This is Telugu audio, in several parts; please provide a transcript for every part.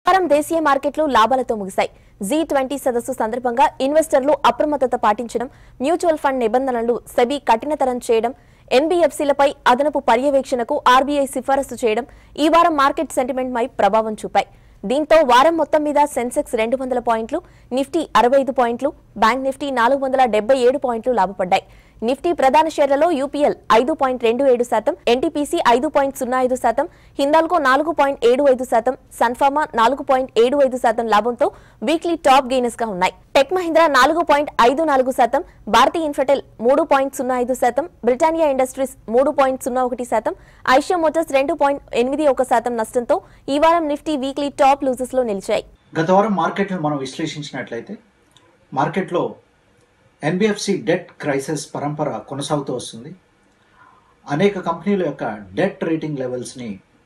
వారం దేశీయ మార్కెట్లు లాభాలతో ముగిశాయి జీ ట్వంటీ సదస్సు సందర్భంగా ఇన్వెస్టర్లు అప్రమత్తత పాటించడం మ్యూచువల్ ఫండ్ నిబంధనలు సెబీ కఠినతరం చేయడం ఎన్బీఎఫ్సీలపై అదనపు పర్యవేక్షణకు ఆర్బీఐ సిఫారసు చేయడం ఈ వారం మార్కెట్ సెంటిమెంట్ పై ప్రభావం చూపాయి దీంతో వారం మొత్తం మీద సెన్సెక్స్ రెండు వందల పాయింట్లు నిఫ్టీ అరవై ఐదు పాయింట్లు బ్యాంక్ నిఫ్టీ నాలుగు వందల డెబ్బై ఏడు పాయింట్లు లాభపడ్డాయి నిఫ్టీ ప్రధాన షేర్లలో యూపీఎల్ ఐదు పాయింట్ రెండు ఏడు శాతం ఎన్టీపీసీ ఐదు పాయింట్ సున్నా ఐదు శాతం హిందాల్కో నాలుగు పాయింట్ ఏడు ఐదు శాతం సన్ఫార్మా నాలుగు పాయింట్ ఏడు ఐదు శాతం లాభంతో వీక్లీ టాప్ గెయినర్స్ గా ఉన్నాయి టెక్ మహీంద్రా నాలుగు పాయింట్ ఐదు నాలుగు శాతం భారతీ ఇన్ఫ్రటెల్ మూడు పాయింట్ సున్నా ఐదు శాతం బ్రిటానియా ఇండస్ట్రీస్ మూడు పాయింట్ సున్నా ఒకటి శాతం ఐషియా మోటార్స్ రెండు పాయింట్ ఎనిమిది ఒక శాతం నష్టంతో ఈ వారం నిఫ్టీ వీక్లీ టాప్ లూజెస్ లో నిలిచాయి గత వారం మార్కెట్ను మనం విశ్లేషించినట్లయితే మార్కెట్లో ఎన్బిఎఫ్సి డెట్ క్రైసిస్ పరంపర కొనసాగుతూ వస్తుంది అనేక కంపెనీల యొక్క డెట్ రేటింగ్ లెవెల్స్ని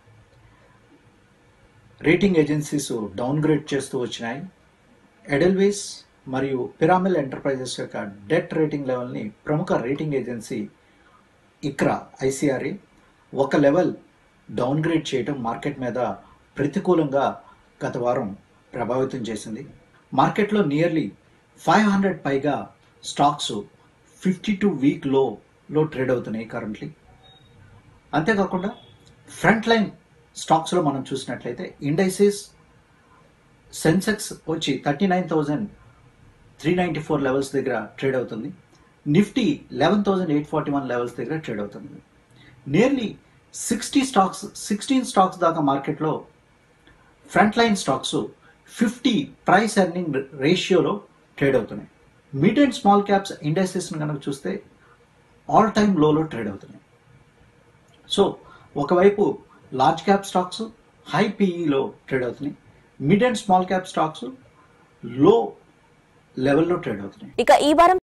రేటింగ్ ఏజెన్సీస్ డౌన్గ్రేడ్ చేస్తూ వచ్చినాయి ఎడెల్వేస్ మరియు పిరామిల్ ఎంటర్ప్రైజెస్ యొక్క డెట్ రేటింగ్ లెవెల్ని ప్రముఖ రేటింగ్ ఏజెన్సీ ఇక్రా ఐసిఆర్ఏ ఒక లెవెల్ డౌన్గ్రేడ్ చేయడం మార్కెట్ మీద ప్రతికూలంగా గత వారం ప్రభావితం చేసింది మార్కెట్లో నియర్లీ ఫైవ్ హండ్రెడ్ పైగా stocks fifty two week low లో ట్రేడ్ అవుతున్నాయి కరెంట్లీ అంతేకాకుండా ఫ్రంట్ లైన్ స్టాక్స్లో మనం చూసినట్లయితే ఇండైసిస్ సెన్సెక్స్ వచ్చి thirty nine thousand three ninety four levels దగ్గర ట్రేడ్ అవుతుంది Nifty eleven thousand eight forty one levels దగ్గర ట్రేడ్ అవుతుంది nearly sixty stocks sixteen stocks దాకా మార్కెట్లో front line stocks fifty price earning రేషియోలో ట్రేడ్ అవుతున్నాయి మిడ్ అండ్ స్మాల్ క్యాప్స్ ఇండస్ట్రీస్ని కనుక చూస్తే ఆల్ టైమ్ లోలో ట్రేడ్ అవుతున్నాయి సో ఒకవైపు లార్జ్ క్యాప్ స్టాక్స్ హై పీఈలో ట్రేడ్ అవుతున్నాయి mid and small cap stocks low లెవెల్లో ట్రేడ్ అవుతున్నాయి ఇక ఈ వారం